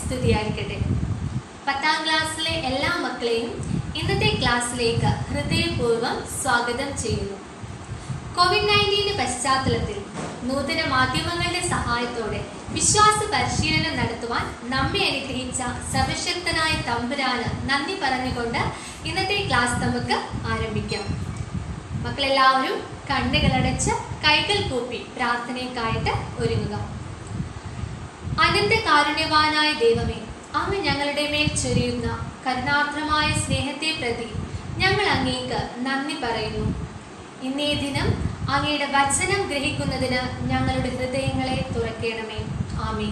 സ്തുതിയായിരിക്കട്ടെ പത്താം ക്ലാസ്സിലെ എല്ലാ മക്കളെയും ഇന്നത്തെ ക്ലാസ്സിലേക്ക് ഹൃദയപൂർവ്വം സ്വാഗതം ചെയ്യുന്നു കോവിഡ് നയൻറ്റീൻ്റെ പശ്ചാത്തലത്തിൽ നൂതന മാധ്യമങ്ങളുടെ സഹായത്തോടെ വിശ്വാസ പരിശീലനം നടത്തുവാൻ നമ്മെ അനുഗ്രഹിച്ച സർവശക്തനായ തമ്പുരാന് നന്ദി പറഞ്ഞുകൊണ്ട് ഇന്നത്തെ ക്ലാസ് നമുക്ക് ആരംഭിക്കാം മക്കളെല്ലാവരും കണ്ണുകളടച്ച് കൈകൾ കൂപ്പി പ്രാർത്ഥനയ്ക്കായിട്ട് ഒരുങ്ങുക അനന്ത കാരുണ്യവാനായ ദൈവമേ അങ്ങ് ഞങ്ങളുടെ മേൽ ചൊരിയുന്ന കരുണാർദ്രമായ സ്നേഹത്തെ പ്രതി ഞങ്ങൾ അങ്ങേക്ക് നന്ദി പറയുന്നു ഇന്നേ ദിനം അങ്ങയുടെ വചനം ഗ്രഹിക്കുന്നതിന് ഞങ്ങളുടെ ഹൃദയങ്ങളെ തുറക്കണമേ ആമേ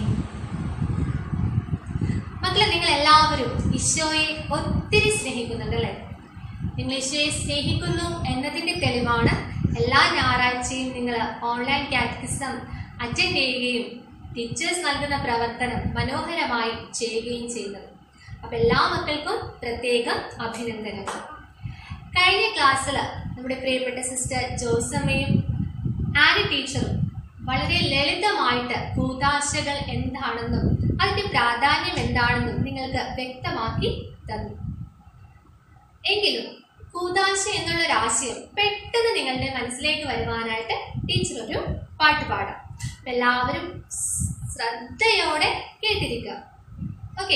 മക്കളെ നിങ്ങൾ എല്ലാവരും ഈശോയെ ഒത്തിരി സ്നേഹിക്കുന്നുണ്ടല്ലേ നിങ്ങൾ ഈശോയെ സ്നേഹിക്കുന്നു എന്നതിൻ്റെ തെളിവാണ് എല്ലാ ഞായറാഴ്ചയും നിങ്ങൾ ഓൺലൈൻ കാറ്റഗിസം അറ്റൻഡ് ചെയ്യുകയും ടീച്ചേഴ്സ് നൽകുന്ന പ്രവർത്തനം മനോഹരമായി ചെയ്യുകയും ചെയ്യുന്നത് അപ്പം എല്ലാ മക്കൾക്കും പ്രത്യേകം അഭിനന്ദനങ്ങൾ കഴിഞ്ഞ ക്ലാസ്സിൽ നമ്മുടെ പ്രിയപ്പെട്ട സിസ്റ്റർ ജോസമ്മയും ആനി ടീച്ചറും വളരെ ലളിതമായിട്ട് കൂതാശകൾ എന്താണെന്നും അതിന്റെ പ്രാധാന്യം എന്താണെന്നും നിങ്ങൾക്ക് വ്യക്തമാക്കി തന്നു എങ്കിലും കൂതാശ എന്നുള്ള ഒരു ആശയം പെട്ടെന്ന് നിങ്ങളുടെ മനസ്സിലേക്ക് വരുവാനായിട്ട് ടീച്ചർ ഒരു പാട്ട് പാടാം അപ്പൊ എല്ലാവരും ശ്രദ്ധയോടെ കേട്ടിരിക്കുക ഓക്കെ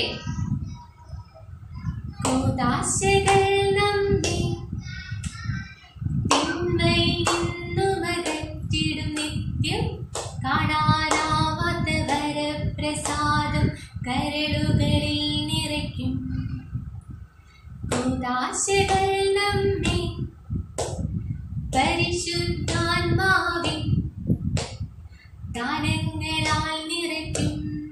കൂതാശകൾ നമ്മെ തിന്മയിന്നുമകറ്റിടും നിത്യം കാണാനാവാത്ത വരപ്രസാദം കരളുകളിൽ നിറയ്ക്കും കൂതാശകൾ നമ്മെ പരിശുദ്ധാത്മാവിൻ ദാനങ്ങളാൽ നിറയ്ക്കും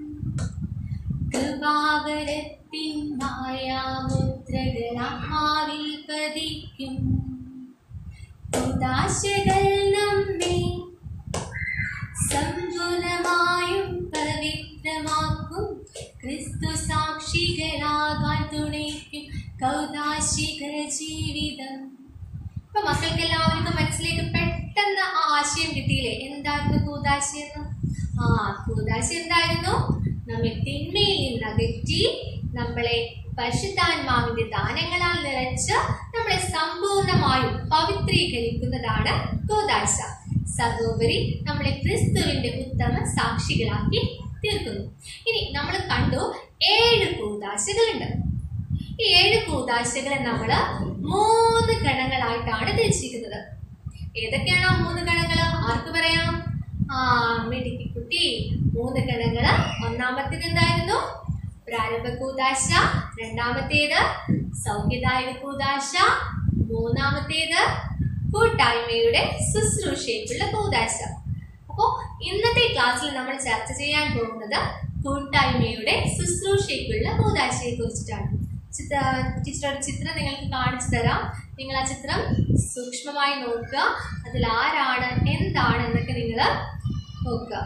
കൃപാവരത്തിൻ മായാമുദ്രകൾ ആത്മാവിൽ പതിക്കും ഉദാശകൾ നമ്മെ സമ്പൂർണമായും പവിത്രമാക്കും ക്രിസ്തു സാക്ഷികളാകാൻ തുണയ്ക്കും കൗതാശിക ജീവിതം ഇപ്പൊ മക്കൾക്ക് എല്ലാവർക്കും മനസ്സിലേക്ക് പെട്ടെന്ന് ആ ആശയം കിട്ടിയില്ലേ എന്തായിരുന്നു കൂതാശി എന്ന് ആ കൂതാശി എന്തായിരുന്നു നമ്മെ തിന്മയിൽ നിന്ന് അകറ്റി നമ്മളെ പരിശുദ്ധാത്മാവിന്റെ ദാനങ്ങളാൽ നിറച്ച് നമ്മളെ സമ്പൂർണമായും പവിത്രീകരിക്കുന്നതാണ് കൂതാശ സർവോപരി നമ്മളെ ക്രിസ്തുവിന്റെ ഉത്തമ സാക്ഷികളാക്കി തീർക്കുന്നു ഇനി നമ്മൾ കണ്ടു ഏഴ് കൂതാശകളുണ്ട് ഈ ഏഴ് കൂതാശകളെ നമ്മൾ മൂന്ന് ഗണങ്ങളായിട്ടാണ് തിരിച്ചിരിക്കുന്നത് ഏതൊക്കെയാണ് ആ മൂന്ന് ഗണങ്ങൾ ആർക്ക് പറയാം ആ മിടുക്കി കുട്ടി മൂന്ന് ഗണങ്ങള് ഒന്നാമത്തേത് എന്തായിരുന്നു പ്രാരംഭ കൂതാശ രണ്ടാമത്തേത് സൗഖ്യദായക കൂതാശ മൂന്നാമത്തേത് കൂട്ടായ്മയുടെ ശുശ്രൂഷയ്ക്കുള്ള കൂതാശ അപ്പോൾ ഇന്നത്തെ ക്ലാസ്സിൽ നമ്മൾ ചർച്ച ചെയ്യാൻ പോകുന്നത് കൂട്ടായ്മയുടെ ശുശ്രൂഷയ്ക്കുള്ള കൂതാശയെ കുറിച്ചിട്ടാണ് ചിത്ര ടീച്ചർ ഒരു ചിത്രം നിങ്ങൾക്ക് കാണിച്ചു തരാം നിങ്ങൾ ആ ചിത്രം സൂക്ഷ്മമായി നോക്കുക അതിൽ ആരാണ് എന്താണ് എന്നൊക്കെ നിങ്ങൾ നോക്കുക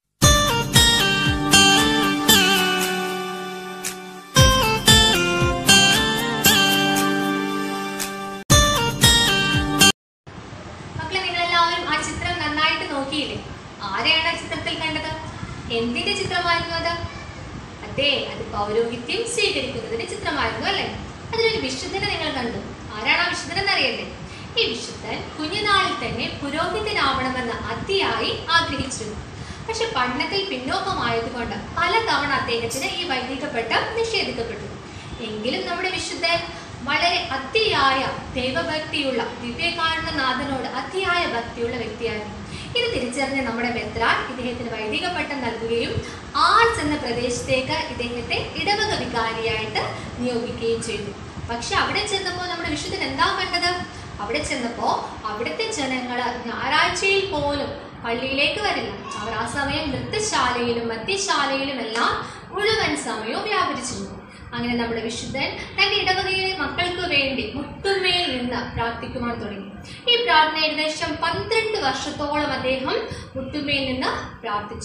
മക്കളെ നിങ്ങളെല്ലാവരും ആ ചിത്രം നന്നായിട്ട് നോക്കിയില്ലേ ആരെയാണ് ആ ചിത്രത്തിൽ കണ്ടത് എന്തിന്റെ ചിത്രമായിരുന്നു അത് അതെ അത് പൗരോഹിത്യം സ്വീകരിക്കുന്നതിന്റെ ചിത്രമായിരുന്നു അല്ലേ അതിലൊരു വിശുദ്ധനെ നിങ്ങൾ കണ്ടു ആരാണ് ആ വിശുദ്ധൻ എന്നറിയണ്ടേ ഈ വിശുദ്ധൻ കുഞ്ഞുനാളിൽ തന്നെ പുരോഹിതനാവണമെന്ന് അതിയായി ആഗ്രഹിച്ചിരുന്നു പക്ഷെ പഠനത്തിൽ പിന്നോക്കമായതുകൊണ്ട് പലതവണ അദ്ദേഹത്തിന് ഈ വൈദികപ്പെട്ടം നിഷേധിക്കപ്പെട്ടു എങ്കിലും നമ്മുടെ വിശുദ്ധൻ വളരെ അതിയായ ദൈവഭക്തിയുള്ള ദിവ്യകാരണ നാഥനോട് അതിയായ ഭക്തിയുള്ള വ്യക്തിയായിരുന്നു ഇത് തിരിച്ചറിഞ്ഞ നമ്മുടെ മെത്രാൻ ഇദ്ദേഹത്തിന് വൈദിക പട്ടം നൽകുകയും ആർട്സ് എന്ന പ്രദേശത്തേക്ക് ഇദ്ദേഹത്തെ ഇടവക വികാരിയായിട്ട് നിയോഗിക്കുകയും ചെയ്തു പക്ഷെ അവിടെ ചെന്നപ്പോൾ നമ്മുടെ വിശുദ്ധൻ എന്താ കണ്ടത് അവിടെ ചെന്നപ്പോൾ അവിടുത്തെ ജനങ്ങള് ഞായറാഴ്ചയിൽ പോലും പള്ളിയിലേക്ക് വരില്ല അവർ ആ സമയം നൃത്തശാലയിലും മദ്യശാലയിലും എല്ലാം മുഴുവൻ സമയവും വ്യാപരിച്ചിരുന്നു അങ്ങനെ നമ്മുടെ വിശുദ്ധൻ തന്റെ ഇടവകയിലെ മക്കൾക്ക് വേണ്ടി മുട്ടുമേൽ നിന്ന് പ്രാർത്ഥിക്കുവാൻ തുടങ്ങി ഈ പ്രാർത്ഥന ഏകദേശം പന്ത്രണ്ട് വർഷത്തോളം അദ്ദേഹം മുട്ടുമേൽ നിന്ന് പ്രാർത്ഥിച്ചു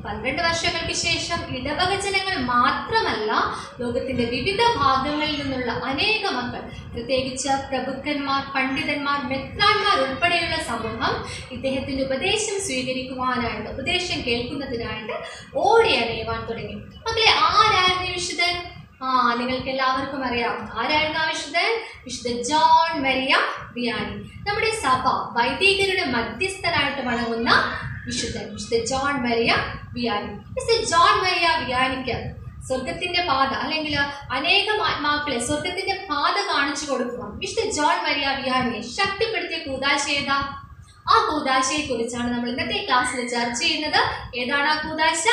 പന്ത്രണ്ട് വർഷങ്ങൾക്ക് ശേഷം ഇടവക ജനങ്ങൾ മാത്രമല്ല ലോകത്തിന്റെ വിവിധ ഭാഗങ്ങളിൽ നിന്നുള്ള അനേക മക്കൾ പ്രത്യേകിച്ച് പ്രഭുക്കന്മാർ പണ്ഡിതന്മാർ മെത്രാന്മാർ ഉൾപ്പെടെയുള്ള സമൂഹം ഇദ്ദേഹത്തിന്റെ ഉപദേശം സ്വീകരിക്കുവാനായിട്ട് ഉപദേശം കേൾക്കുന്നതിനായിട്ട് ഓടി അണയുവാൻ തുടങ്ങി മക്കളെ ആരായിരുന്നു ഈ വിശുദ്ധൻ ആ നിങ്ങൾക്ക് എല്ലാവർക്കും അറിയാം ആരായിരുന്നു ആ വിശുദ്ധൻ വിശുദ്ധ ജോൺ മരിയ വിയാനി നമ്മുടെ സഭ വൈദികരുടെ മധ്യസ്ഥനായിട്ട് വണങ്ങുന്ന വിശുദ്ധൻ വിശുദ്ധ ജോൺ മരിയ വിയാനി വിശുദ്ധ ജോൺ മരിയ വിയാനിക്ക് സ്വർഗത്തിന്റെ പാത അല്ലെങ്കിൽ അനേകം ആത്മാക്കളെ സ്വർഗത്തിന്റെ പാത കാണിച്ചു കൊടുക്കുക വിശുദ്ധ ജോൺ മരിയ വിയാനിയെ ശക്തിപ്പെടുത്തിയ കൂതാശ ഏതാ ആ കൂതാശയെ കുറിച്ചാണ് നമ്മൾ ഇന്നത്തെ ക്ലാസ്സിൽ ചർച്ച ചെയ്യുന്നത് ഏതാണ് ആ കൂതാശ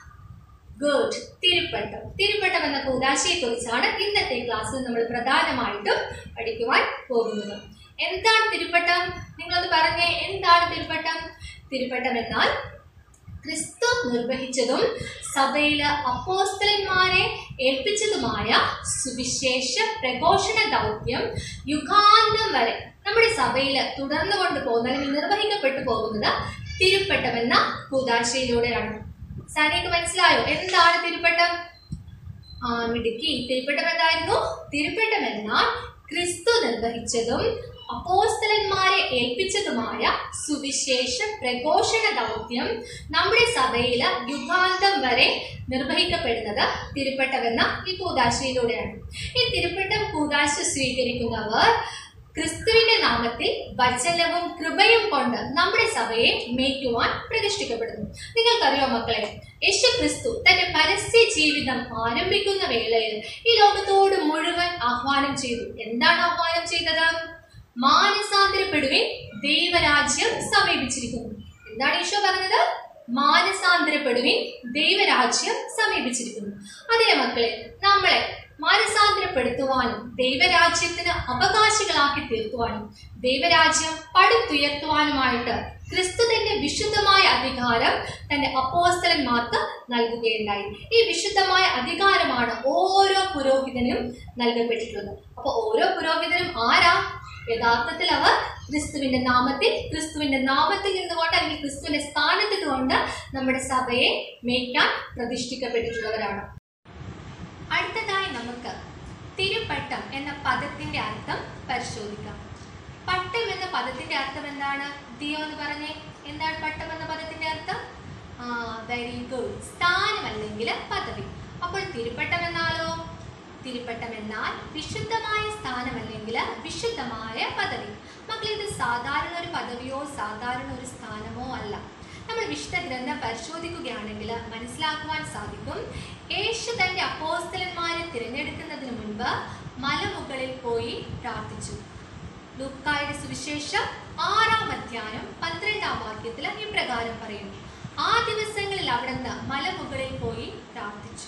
ഗുഡ് തിരുപ്പട്ടം തിരുപ്പട്ടം എന്ന കൂതാശയെ കുറിച്ചാണ് ഇന്നത്തെ ക്ലാസ്സിൽ നമ്മൾ പ്രധാനമായിട്ടും പഠിക്കുവാൻ പോകുന്നത് എന്താണ് തിരുപ്പട്ടം നിങ്ങളൊന്ന് പറഞ്ഞേ എന്താണ് തിരുപ്പട്ടം തിരുപ്പട്ടം എന്നാൽ ക്രിസ്തു നിർവഹിച്ചതും സഭയിലെ അപ്പോസ്തലന്മാരെ ഏൽപ്പിച്ചതുമായ സുവിശേഷ പ്രഘോഷണ ദൗത്യം യുഗാന്തം വരെ നമ്മുടെ സഭയിൽ തുടർന്നു കൊണ്ടുപോകുന്ന അല്ലെങ്കിൽ നിർവഹിക്കപ്പെട്ടു പോകുന്നത് തിരുപ്പട്ടം എന്ന കൂതാശയിലൂടെയാണ് സാരിയൊക്കെ മനസ്സിലായോ എന്താണ് തിരുപ്പട്ടം ആ മിടുക്കി തിരുപ്പട്ടം എന്തായിരുന്നു തിരുപ്പട്ടം എന്നാൽ ക്രിസ്തു നിർവഹിച്ചതും അപ്പോസ്തലന്മാരെ ഏൽപ്പിച്ചതുമായ സുവിശേഷ പ്രഘോഷണ ദൗത്യം നമ്മുടെ സഭയിൽ യുഗാന്തം വരെ നിർവഹിക്കപ്പെടുന്നത് തിരുപ്പട്ടം എന്ന ഈ കൂതാശയിലൂടെയാണ് ഈ തിരുപ്പട്ടം കൂതാശ സ്വീകരിക്കുന്നവർ ക്രിസ്തുവിന്റെ നാമത്തിൽ വചനവും കൃപയും കൊണ്ട് നമ്മുടെ സഭയെ മേയ്ക്കുവാൻ പ്രതിഷ്ഠിക്കപ്പെടുന്നു നിങ്ങൾക്കറിയോ മക്കളെ യേശു ക്രിസ്തു തന്റെ പരസ്യ ജീവിതം ആരംഭിക്കുന്ന വേളയിൽ ഈ ലോകത്തോട് മുഴുവൻ ആഹ്വാനം ചെയ്തു എന്താണ് ആഹ്വാനം ചെയ്തത് മാനസാന്തരപ്പെടുവിൻ ദൈവരാജ്യം സമീപിച്ചിരിക്കുന്നു എന്താണ് ഈശോ പറഞ്ഞത് മാനസാന്തരപ്പെടുവിൻ ദൈവരാജ്യം സമീപിച്ചിരിക്കുന്നു അതേ മക്കളെ നമ്മളെ മാനസാന്തരപ്പെടുത്തുവാനും ദൈവരാജ്യത്തിന് അവകാശികളാക്കി തീർക്കുവാനും ദൈവരാജ്യം പടുത്തുയർത്തുവാനുമായിട്ട് ക്രിസ്തു തന്റെ വിശുദ്ധമായ അധികാരം തന്റെ അപ്പോസ്തലന്മാർക്ക് നൽകുകയുണ്ടായി ഈ വിശുദ്ധമായ അധികാരമാണ് ഓരോ പുരോഹിതനും നൽകപ്പെട്ടിട്ടുള്ളത് അപ്പൊ ഓരോ പുരോഹിതനും ആരാ യഥാർത്ഥത്തിൽ അവർ ക്രിസ്തുവിന്റെ നാമത്തിൽ ക്രിസ്തുവിന്റെ നാമത്തിൽ നിന്നുകൊണ്ട് അല്ലെങ്കിൽ ക്രിസ്തുവിന്റെ സ്ഥാനത്ത് കൊണ്ട് നമ്മുടെ സഭയെ മേയ്ക്കാൻ പ്രതിഷ്ഠിക്കപ്പെട്ടിട്ടുള്ളവരാണ് അടുത്തതായി നമുക്ക് തിരുപ്പട്ടം എന്ന പദത്തിന്റെ അർത്ഥം പരിശോധിക്കാം പട്ടം എന്ന പദത്തിന്റെ അർത്ഥം എന്താണ് ദിയോ എന്ന് പറഞ്ഞേ എന്താണ് പട്ടം എന്ന പദത്തിന്റെ അർത്ഥം ആ വെരി ഗുഡ് സ്ഥാനം അല്ലെങ്കിൽ പദവി അപ്പോൾ തിരുപ്പട്ടം എന്നാലോ തിരുപ്പട്ടം എന്നാൽ വിശുദ്ധമായ സ്ഥാനം അല്ലെങ്കിൽ വിശുദ്ധമായ പദവി മക്കൾ ഇത് സാധാരണ ഒരു പദവിയോ സാധാരണ ഒരു സ്ഥാനമോ അല്ല നമ്മൾ വിശുദ്ധ ഗ്രന്ഥം പരിശോധിക്കുകയാണെങ്കിൽ മനസ്സിലാക്കുവാൻ സാധിക്കും യേശു തന്റെ അപ്പോസ്തലന്മാരെ തിരഞ്ഞെടുക്കുന്നതിന് മുൻപ് മലമുകളിൽ പോയി പ്രാർത്ഥിച്ചു ലൂക്കായുടെ സുവിശേഷം ആറാം അധ്യായം പന്ത്രണ്ടാം വാക്യത്തിൽ ഇപ്രകാരം പറയുന്നു ആ ദിവസങ്ങളിൽ അവിടുന്ന് മലമുകളിൽ പോയി പ്രാർത്ഥിച്ചു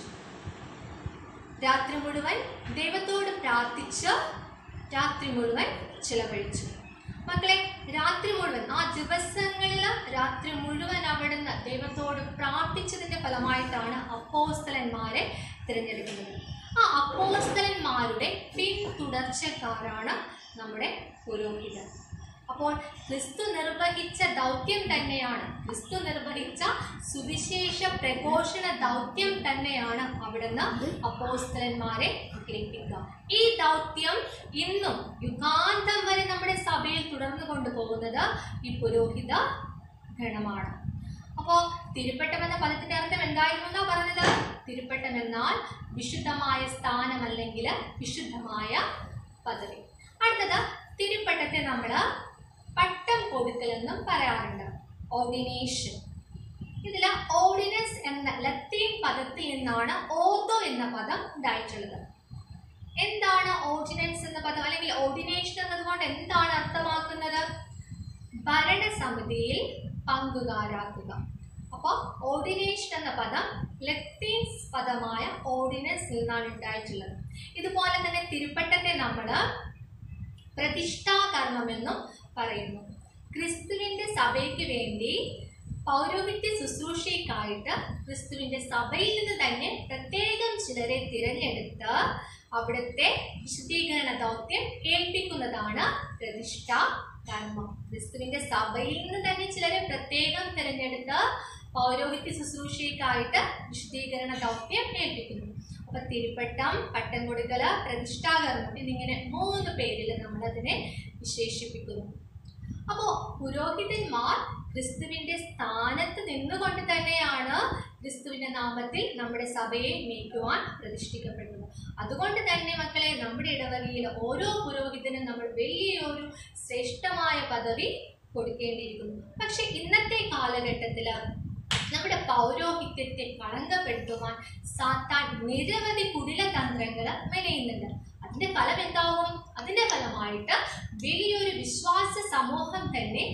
രാത്രി മുഴുവൻ ദൈവത്തോട് പ്രാർത്ഥിച്ച് രാത്രി മുഴുവൻ ചിലവഴിച്ചു മക്കളെ രാത്രി മുഴുവൻ ആ ദിവസങ്ങളിൽ രാത്രി മുഴുവൻ അവിടുന്ന് ദൈവത്തോട് പ്രാർത്ഥിച്ചതിന്റെ ഫലമായിട്ടാണ് അപ്പോസ്തലന്മാരെ തിരഞ്ഞെടുക്കുന്നത് ആ അപ്പോസ്തലന്മാരുടെ പിന്തുടർച്ചക്കാരാണ് നമ്മുടെ പുരോഹിതർ അപ്പോൾ ക്രിസ്തു നിർവഹിച്ച ദൗത്യം തന്നെയാണ് ക്രിസ്തു നിർവഹിച്ച സുവിശേഷ പ്രഘോഷണ ദൗത്യം തന്നെയാണ് അവിടുന്ന് അപ്പോസ്തലന്മാരെ ഏൽപ്പിക്കുക ഈ ദൗത്യം ഇന്നും യുഗാന്തം വരെ നമ്മുടെ സഭയിൽ തുടർന്നു കൊണ്ടുപോകുന്നത് ഈ പുരോഹിത ഗണമാണ് അപ്പോ തിരുപ്പട്ടം എന്ന പദത്തിന്റെ അർത്ഥം എന്തായിരുന്നു എന്നാ പറഞ്ഞത് തിരുപ്പട്ടം എന്നാൽ വിശുദ്ധമായ സ്ഥാനം അല്ലെങ്കിൽ വിശുദ്ധമായ പദവി അടുത്തത് തിരുപ്പട്ടത്തെ നമ്മൾ പട്ടം കൊടുക്കൽ എന്നും പറയാറുണ്ട് ഓർഡിനേഷൻ ഇതിൽ ഓർഡിനൻസ് എന്ന ലത്തീൻ പദത്തിൽ നിന്നാണ് ഓതോ എന്ന പദം ഉണ്ടായിട്ടുള്ളത് എന്താണ് ഓർഡിനൻസ് എന്ന പദം അല്ലെങ്കിൽ ഓർഡിനേഷൻ എന്നതുകൊണ്ട് എന്താണ് അർത്ഥമാക്കുന്നത് ഭരണസമിതിയിൽ പങ്കുകാരാക്കുക അപ്പോൾ ഓർഡിനേഷൻ എന്ന പദം ലത്തീൻ പദമായ ഓർഡിനൻസ് നിന്നാണ് ഉണ്ടായിട്ടുള്ളത് ഇതുപോലെ തന്നെ തിരുപ്പട്ടത്തെ നമ്മൾ പ്രതിഷ്ഠാകർമ്മം എന്നും പറയുന്നു ക്രിസ്തുവിന്റെ സഭയ്ക്ക് വേണ്ടി പൗരോഹിത്യ ശുശ്രൂഷയ്ക്കായിട്ട് ക്രിസ്തുവിന്റെ സഭയിൽ നിന്ന് തന്നെ പ്രത്യേകം ചിലരെ തിരഞ്ഞെടുത്ത് അവിടുത്തെ വിശുദ്ധീകരണ ദൗത്യം ഏൽപ്പിക്കുന്നതാണ് പ്രതിഷ്ഠാ കർമ്മം ക്രിസ്തുവിന്റെ സഭയിൽ നിന്ന് തന്നെ ചിലരെ പ്രത്യേകം തിരഞ്ഞെടുത്ത് പൗരോഹിത്യ ശുശ്രൂഷയ്ക്കായിട്ട് വിശുദ്ധീകരണ ദൗത്യം ഏൽപ്പിക്കുന്നു അപ്പൊ തിരുപ്പട്ടം പട്ടം കൊടുക്കല് പ്രതിഷ്ഠാകരണം എന്നിങ്ങനെ മൂന്ന് പേരിൽ നമ്മൾ അതിനെ വിശേഷിപ്പിക്കുന്നു അപ്പോ പുരോഹിതന്മാർ ക്രിസ്തുവിന്റെ സ്ഥാനത്ത് നിന്നുകൊണ്ട് തന്നെയാണ് ക്രിസ്തുവിന്റെ നാമത്തിൽ നമ്മുടെ സഭയെ നീക്കുവാൻ പ്രതിഷ്ഠിക്കപ്പെട്ടത് അതുകൊണ്ട് തന്നെ മക്കളെ നമ്മുടെ ഇടവകയിൽ ഓരോ പുരോഹിതനും നമ്മൾ വലിയൊരു ശ്രേഷ്ഠമായ പദവി കൊടുക്കേണ്ടിയിരിക്കുന്നു പക്ഷെ ഇന്നത്തെ കാലഘട്ടത്തില് നമ്മുടെ പൗരോഹിത്യത്തെ കളങ്കപ്പെടുത്തുവാൻ സാത്താൻ നിരവധി കുടില തന്ത്രങ്ങൾ മെനയുന്നുണ്ട് അതിന്റെ ഫലം എന്താവും അതിന്റെ ഫലമായിട്ട് വലിയൊരു വിശ്വാസ സമൂഹം തന്നെ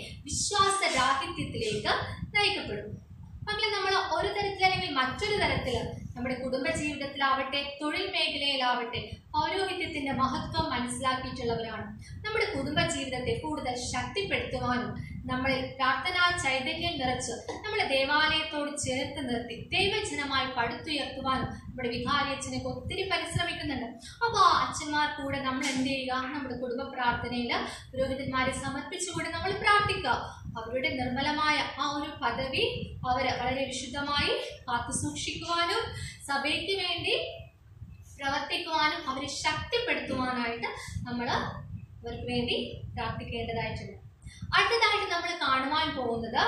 വിശ്വാസരാഹിത്യത്തിലേക്ക് നയിക്കപ്പെടും മക്കളെ നമ്മൾ ഒരു തരത്തിൽ അല്ലെങ്കിൽ മറ്റൊരു തരത്തിൽ നമ്മുടെ കുടുംബ ജീവിതത്തിലാവട്ടെ തൊഴിൽ മേഖലയിലാവട്ടെ പൗരോഹിത്യത്തിന്റെ മഹത്വം മനസ്സിലാക്കിയിട്ടുള്ളവരാണ് നമ്മുടെ കുടുംബ ജീവിതത്തെ കൂടുതൽ ശക്തിപ്പെടുത്തുവാനും നമ്മളിൽ പ്രാർത്ഥനാ ചൈതന്യം നിറച്ച് നമ്മളെ ദേവാലയത്തോട് ചേർത്ത് നിർത്തി ദൈവജനമായി പടുത്തുയർത്തുവാനും നമ്മുടെ വികാരിയച്ഛനൊക്കെ ഒത്തിരി പരിശ്രമിക്കുന്നുണ്ട് അപ്പോൾ ആ അച്ഛന്മാർ കൂടെ നമ്മൾ എന്ത് ചെയ്യുക നമ്മുടെ കുടുംബ പ്രാർത്ഥനയിൽ പുരോഹിതന്മാരെ സമർപ്പിച്ചുകൂടെ നമ്മൾ പ്രാർത്ഥിക്കുക അവരുടെ നിർമ്മലമായ ആ ഒരു പദവി അവര് വളരെ വിശുദ്ധമായി കാത്തു സൂക്ഷിക്കുവാനും സഭയ്ക്ക് വേണ്ടി പ്രവർത്തിക്കുവാനും അവരെ ശക്തിപ്പെടുത്തുവാനായിട്ട് നമ്മൾ അവർക്ക് വേണ്ടി പ്രാർത്ഥിക്കേണ്ടതായിട്ടുണ്ട് അടുത്തതായിട്ട് നമ്മൾ കാണുവാൻ പോകുന്നത്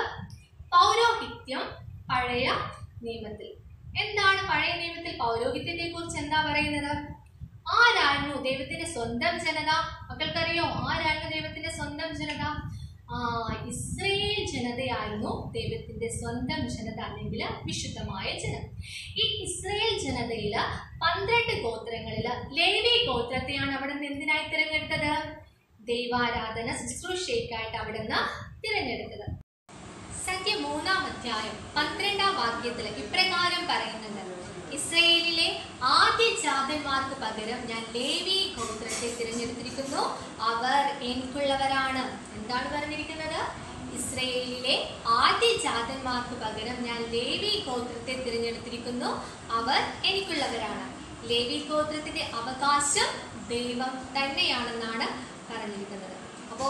പൗരോഹിത്യം പഴയ നിയമത്തിൽ എന്താണ് പഴയ നിയമത്തിൽ പൗരോഹിത്യത്തെ കുറിച്ച് എന്താ പറയുന്നത് ആരായിരുന്നു ദൈവത്തിന്റെ സ്വന്തം ജനത മക്കൾക്കറിയോ ആരായിരുന്നു ദൈവത്തിന്റെ സ്വന്തം ജനത ആ ഇസ്രയേൽ ജനതയായിരുന്നു ദൈവത്തിന്റെ സ്വന്തം ജനത അല്ലെങ്കിൽ വിശുദ്ധമായ ജനം ഈ ഇസ്രയേൽ ജനതയില് പന്ത്രണ്ട് ഗോത്രങ്ങളില് ലേവി ഗോത്രത്തെയാണ് അവിടെ നിന്ന് എന്തിനായി തിരഞ്ഞെടുത്തത് ദൈവാരാധന ശുശ്രൂഷയ്ക്കായിട്ട് അവിടെ നിന്ന് തിരഞ്ഞെടുത്തത് സംഖ്യ മൂന്നാം അധ്യായം പന്ത്രണ്ടാം വാക്യത്തിൽ ഇപ്രകാരം പറയുന്നുണ്ട് ഇസ്രയേലിലെ ആദ്യ ജാതന്മാർക്ക് പകരം ഞാൻ ലേവി ഗോത്രത്തെ തിരഞ്ഞെടുത്തിരിക്കുന്നു അവർ എനിക്കുള്ളവരാണ് എന്താണ് പറഞ്ഞിരിക്കുന്നത് ഇസ്രയേലിലെ ആദ്യ ജാതന്മാർക്ക് പകരം ഞാൻ ലേവി ഗോത്രത്തെ തിരഞ്ഞെടുത്തിരിക്കുന്നു അവർ എനിക്കുള്ളവരാണ് ലേവി ഗോത്രത്തിന്റെ അവകാശം ദൈവം തന്നെയാണെന്നാണ് പറഞ്ഞിരിക്കുന്നത് അപ്പോൾ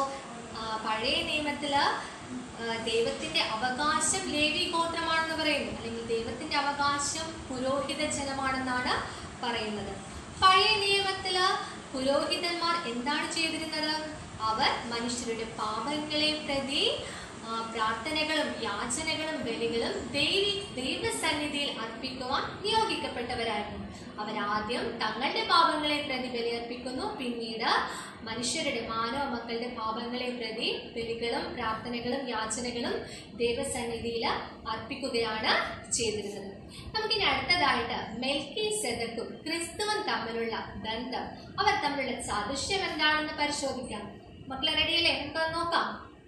പഴയ നിയമത്തില് ആ, ദൈവത്തിന്റെ അവകാശം ലേവി ഗോത്രമാണെന്ന് പറയുന്നു അല്ലെങ്കിൽ ദൈവത്തിന്റെ അവകാശം പുരോഹിത ജനമാണെന്നാണ് പറയുന്നത് പഴയ നിയമത്തില് പുരോഹിതന്മാർ എന്താണ് ചെയ്തിരുന്നത് അവർ മനുഷ്യരുടെ പാപങ്ങളെ പ്രതി ആ, പ്രാർത്ഥനകളും യാചനകളും ബലികളും ദൈവി ദൈവസന്നിധിയിൽ അർപ്പിക്കുവാൻ നിയോഗിക്കപ്പെട്ടവരായിരുന്നു അവരാദ്യം തങ്ങളുടെ പാപങ്ങളെ പ്രതി ബലിയർപ്പിക്കുന്നു പിന്നീട് മനുഷ്യരുടെ മാനവ മക്കളുടെ പാപങ്ങളെ പ്രതി ബലികളും പ്രാർത്ഥനകളും യാചനകളും ദൈവസന്നിധിയിൽ അർപ്പിക്കുകയാണ് ചെയ്തിരുന്നത് നമുക്കിനി അടുത്തതായിട്ട് മെൽക്കി സെതക്കും ക്രിസ്തുവും തമ്മിലുള്ള ബന്ധം അവർ തമ്മിലുള്ള സാദൃശ്യം എന്താണെന്ന് പരിശോധിക്കാം മക്കളെ റെഡിയല്ലേ നമുക്ക് നോക്കാം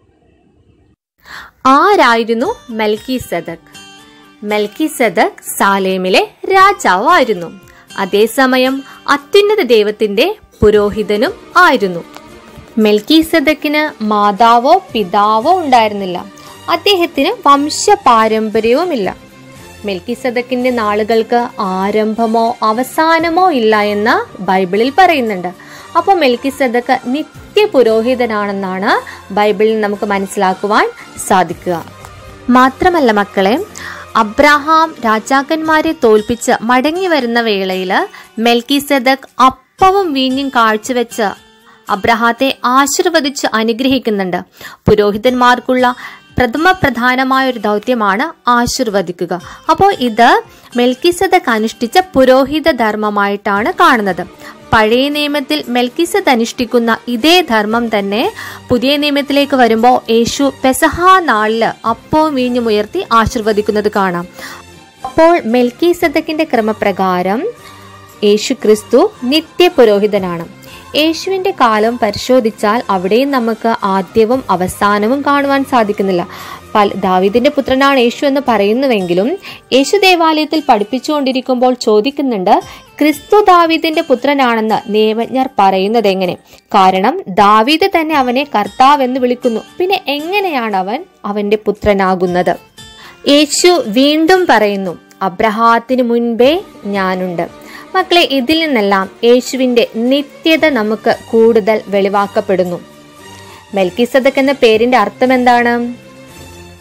ആരായിരുന്നു മെൽക്കി സദക് മെൽക്കി സദക് സാലേമിലെ രാജാവായിരുന്നു അതേസമയം അത്യുന്നത ദൈവത്തിന്റെ പുരോഹിതനും ആയിരുന്നു മെൽക്കി സദക്കിന് മാതാവോ പിതാവോ ഉണ്ടായിരുന്നില്ല അദ്ദേഹത്തിന് വംശ പാരമ്പര്യവുമില്ല മെൽക്കി സദക്കിന്റെ നാളുകൾക്ക് ആരംഭമോ അവസാനമോ ഇല്ല എന്ന് ബൈബിളിൽ പറയുന്നുണ്ട് അപ്പോൾ മെൽക്കി സദക്ക് നിത്യ പുരോഹിതനാണെന്നാണ് ബൈബിളിൽ നമുക്ക് മനസ്സിലാക്കുവാൻ സാധിക്കുക മാത്രമല്ല മക്കളെ അബ്രഹാം രാജാക്കന്മാരെ തോൽപ്പിച്ച് മടങ്ങി വരുന്ന വേളയിൽ മെൽക്കി സദക് അപ്പവും വീഞ്ഞും കാഴ്ചവെച്ച് അബ്രഹാത്തെ ആശീർവദിച്ച് അനുഗ്രഹിക്കുന്നുണ്ട് പുരോഹിതന്മാർക്കുള്ള പ്രഥമ പ്രധാനമായ ഒരു ദൗത്യമാണ് ആശീർവദിക്കുക അപ്പോൾ ഇത് മെൽക്കിസദക്ക് അനുഷ്ഠിച്ച പുരോഹിത ധർമ്മമായിട്ടാണ് കാണുന്നത് പഴയ നിയമത്തിൽ മെൽക്കിസദ് അനുഷ്ഠിക്കുന്ന ഇതേ ധർമ്മം തന്നെ പുതിയ നിയമത്തിലേക്ക് വരുമ്പോൾ യേശു പെസഹ നാളില് അപ്പവും വീഞ്ഞും ഉയർത്തി ആശീർവദിക്കുന്നത് കാണാം അപ്പോൾ മെൽക്കിസദക്കിന്റെ ക്രമപ്രകാരം യേശു ക്രിസ്തു നിത്യ പുരോഹിതനാണ് യേശുവിന്റെ കാലം പരിശോധിച്ചാൽ അവിടെയും നമുക്ക് ആദ്യവും അവസാനവും കാണുവാൻ സാധിക്കുന്നില്ല പല ദാവീദിന്റെ പുത്രനാണ് യേശു എന്ന് പറയുന്നുവെങ്കിലും യേശു ദേവാലയത്തിൽ പഠിപ്പിച്ചുകൊണ്ടിരിക്കുമ്പോൾ ചോദിക്കുന്നുണ്ട് ക്രിസ്തു ദാവീദിന്റെ പുത്രനാണെന്ന് നിയമജ്ഞർ പറയുന്നത് എങ്ങനെ കാരണം ദാവീദ് തന്നെ അവനെ കർത്താവ് എന്ന് വിളിക്കുന്നു പിന്നെ എങ്ങനെയാണ് അവൻ അവന്റെ പുത്രനാകുന്നത് യേശു വീണ്ടും പറയുന്നു അബ്രഹാത്തിന് മുൻപേ ഞാനുണ്ട് മക്കളെ ഇതിൽ നിന്നെല്ലാം യേശുവിന്റെ നിത്യത നമുക്ക് കൂടുതൽ വെളിവാക്കപ്പെടുന്നു മെൽക്കിസദക് എന്ന പേരിന്റെ അർത്ഥം എന്താണ്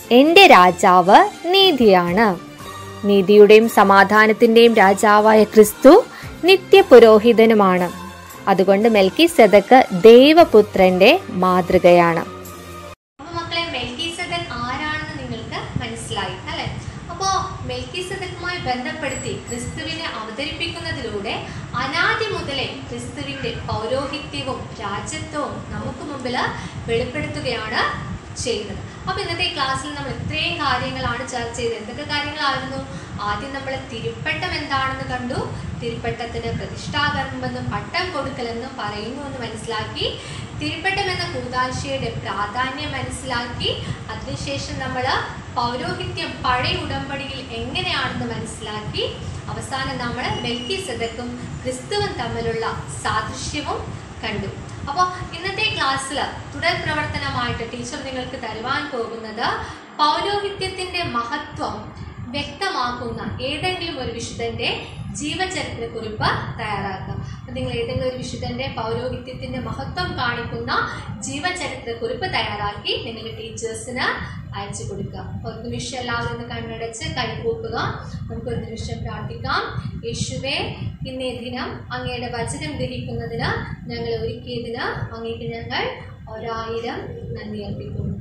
എൻ്റെ രാജാവ് നീതിയാണ് നീതിയുടെയും സമാധാനത്തിൻ്റെയും രാജാവായ ക്രിസ്തു നിത്യപുരോഹിതനുമാണ് അതുകൊണ്ട് മെൽക്കി സെതക്ക് ദൈവപുത്രന്റെ മാതൃകയാണ് അപ്പൊ മക്കളെ മെൽക്കീസദൻ ആരാണെന്ന് നിങ്ങൾക്ക് മനസ്സിലായി അല്ലെ അപ്പോ മെൽക്കീസദനുമായി ബന്ധപ്പെടുത്തി ക്രിസ്തുവിനെ അവതരിപ്പിക്കുന്നതിലൂടെ അനാദി മുതലേ ക്രിസ്തുവിന്റെ പൗരോഹിത്യവും രാജ്യത്വവും നമുക്ക് മുമ്പിൽ വെളിപ്പെടുത്തുകയാണ് ചെയ്യുന്നത് അപ്പൊ ഇന്നത്തെ ക്ലാസ്സിൽ നമ്മൾ ഇത്രയും കാര്യങ്ങളാണ് ചർച്ച ചെയ്തത് എന്തൊക്കെ കാര്യങ്ങളായിരുന്നു ആദ്യം നമ്മൾ തിരുപ്പട്ടം എന്താണെന്ന് കണ്ടു തിരുപ്പട്ടത്തിന് പ്രതിഷ്ഠാകർമ്മെന്നും പട്ടം കൊടുക്കലെന്നും പറയുന്നു എന്ന് മനസ്സിലാക്കി തിരുപ്പട്ടം എന്ന കൂതാശയുടെ പ്രാധാന്യം മനസ്സിലാക്കി അതിനുശേഷം നമ്മൾ പൗരോഹിത്യം പഴയ ഉടമ്പടിയിൽ എങ്ങനെയാണെന്ന് മനസ്സിലാക്കി അവസാനം നമ്മൾ മെൽക്കി സദക്കും ക്രിസ്തുവും തമ്മിലുള്ള സാദൃശ്യവും കണ്ടു അപ്പോൾ ഇന്നത്തെ ക്ലാസ്സിൽ തുടർ പ്രവർത്തനമായിട്ട് ടീച്ചർ നിങ്ങൾക്ക് തരുവാൻ പോകുന്നത് പൗരോഹിത്യത്തിന്റെ മഹത്വം വ്യക്തമാക്കുന്ന ഏതെങ്കിലും ഒരു വിശുദ്ധന്റെ ജീവചരിത്ര കുറിപ്പ് തയ്യാറാക്കുക അപ്പൊ നിങ്ങൾ ഏതെങ്കിലും ഒരു വിശുദ്ധന്റെ പൗരോഹിത്യത്തിന്റെ മഹത്വം കാണിക്കുന്ന ജീവചരിത്ര കുറിപ്പ് തയ്യാറാക്കി നിങ്ങളുടെ ടീച്ചേഴ്സിന് അയച്ചു കൊടുക്കുക ഒരു നിമിഷം എല്ലാവരും ഒന്ന് കണ്ണടച്ച് കൈകൂപ്പുക നമുക്ക് ഒരു നിമിഷം പ്രാർത്ഥിക്കാം യേശുവേ ഇന്നേ ദിനം അങ്ങയുടെ വചനം ഗ്രഹിക്കുന്നതിന് ഞങ്ങൾ ഒരുക്കിയതിന് അങ്ങേക്ക് ഞങ്ങൾ ഒരായിരം നന്ദി അർപ്പിക്കുന്നു